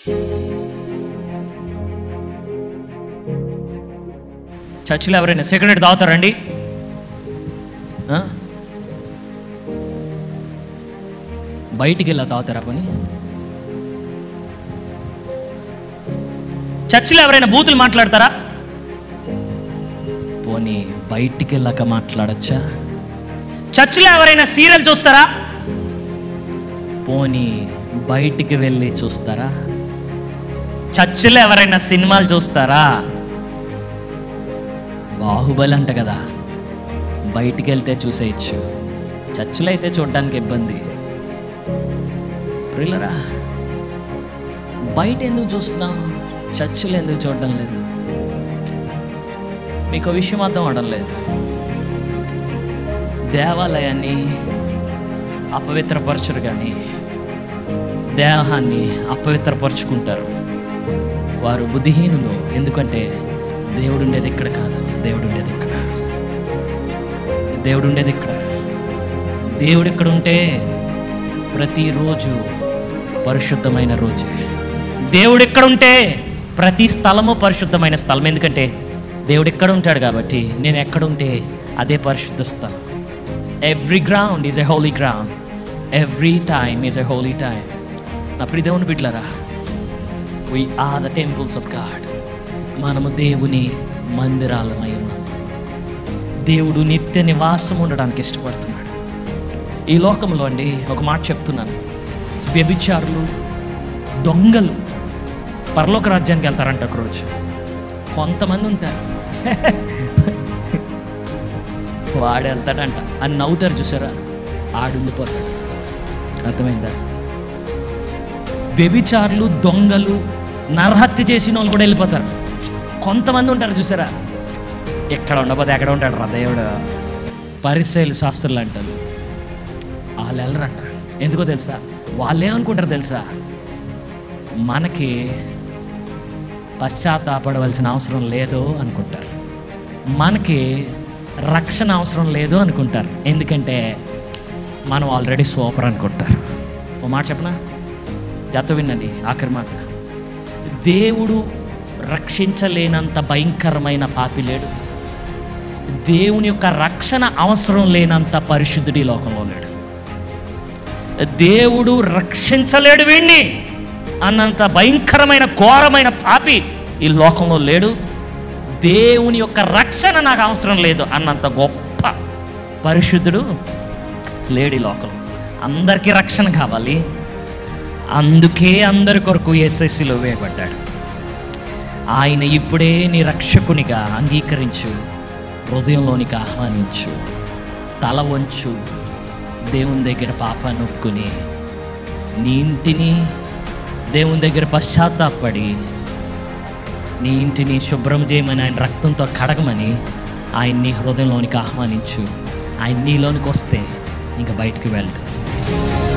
చర్చిలో ఎవరైనా సిగరెట్ తాగుతారండి ఆ? బయటికి వెళ్ళా తాగుతారా పని చర్చిలో ఎవరైనా బూతులు మాట్లాడతారా పోనీ బయటికి వెళ్ళాక మాట్లాడచ్చా చర్చిలో ఎవరైనా సీరియల్ చూస్తారా పోనీ బయటికి వెళ్ళి చూస్తారా చర్చిలో ఎవరైనా సినిమాలు చూస్తారా బాహుబలి అంట కదా బయటికి వెళ్తే చూసేయచ్చు చర్చిలో అయితే చూడడానికి ఇబ్బంది ప్రిల్లరా బయట ఎందుకు చూస్తున్నాం చర్చిలో ఎందుకు చూడడం లేదు మీకు విషయం అర్థం అవడం లేదు దేవాలయాన్ని అపవిత్రపరచరు కానీ దేహాన్ని అపవిత్రపరుచుకుంటారు వారు బుద్ధిహీనులు ఎందుకంటే దేవుడు ఉండేది ఇక్కడ కాదు దేవుడు ఉండేది ఇక్కడ దేవుడు ఉండేది ఇక్కడ దేవుడు ఇక్కడ ఉంటే ప్రతిరోజు పరిశుద్ధమైన రోజే దేవుడు ఎక్కడ ఉంటే ప్రతి స్థలము పరిశుద్ధమైన స్థలం ఎందుకంటే దేవుడు ఎక్కడ ఉంటాడు కాబట్టి నేను ఎక్కడ ఉంటే అదే పరిశుద్ధ స్థలం every ground is a holy ground every time is a holy time నా ప్రియ దేవుని బిడ్డలరా we are the temples of God మనము దేవుని మందిరాలమై ఉన్నాం దేవుడు నిత్య నివాసం ఉండడానికి ఇష్టపడుతున్నాడు ఈ లోకంలో అండి ఒక మాట చెప్తున్నాను వ్యభిచారులు దొంగలు పరలోక రాజ్యానికి వెళ్తారంట ఒకరోజు కొంతమంది ఉంటారు వాడు వెళ్తాడంట అని నవ్వుతారు చూసారా ఆడుండిపోతాడు అర్థమైందా వ్యభిచారులు దొంగలు నరహత్య చేసిన వాళ్ళు కూడా వెళ్ళిపోతారు కొంతమంది ఉంటారు చూసారా ఎక్కడ ఉండబోతే ఎక్కడ ఉంటాడు రా దేవుడు పరిశైలు శాస్త్రులు అంటారు వాళ్ళు వెళ్ళరంట ఎందుకో తెలుసా వాళ్ళు ఏమనుకుంటారు తెలుసా మనకి పశ్చాత్తాపడవలసిన అవసరం లేదు అనుకుంటారు మనకి రక్షణ అవసరం లేదు అనుకుంటారు ఎందుకంటే మనం ఆల్రెడీ సూపర్ అనుకుంటారు ఓ మాట చెప్పనా జాత వినండి ఆఖరి మాట దేవుడు రక్షించలేనంత భయంకరమైన పాపి లేడు దేవుని యొక్క రక్షణ అవసరం లేనంత పరిశుద్ధుడి ఈ లోకంలో లేడు దేవుడు రక్షించలేడు వీణ్ణి అన్నంత భయంకరమైన ఘోరమైన పాపి ఈ లోకంలో లేడు దేవుని యొక్క రక్షణ నాకు అవసరం లేదు అన్నంత గొప్ప పరిశుద్ధుడు లేడు ఈ లోకంలో అందరికీ రక్షణ కావాలి అందుకే అందరి కొరకు ఎస్ఎస్సిలో వేయబడ్డాడు ఆయన ఇప్పుడే నీ రక్షకునిగా అంగీకరించు హృదయంలోనికి ఆహ్వానించు తల వంచు దేవుని దగ్గర పాపాన్ని ఒప్పుకుని నీ ఇంటిని దేవుని దగ్గర పశ్చాత్తాపడి నీ ఇంటిని శుభ్రం చేయమని ఆయన రక్తంతో కడగమని ఆయన నీ హృదయంలోనికి ఆహ్వానించు ఆయన నీలోనికి వస్తే ఇంకా బయటికి వెళ్ళు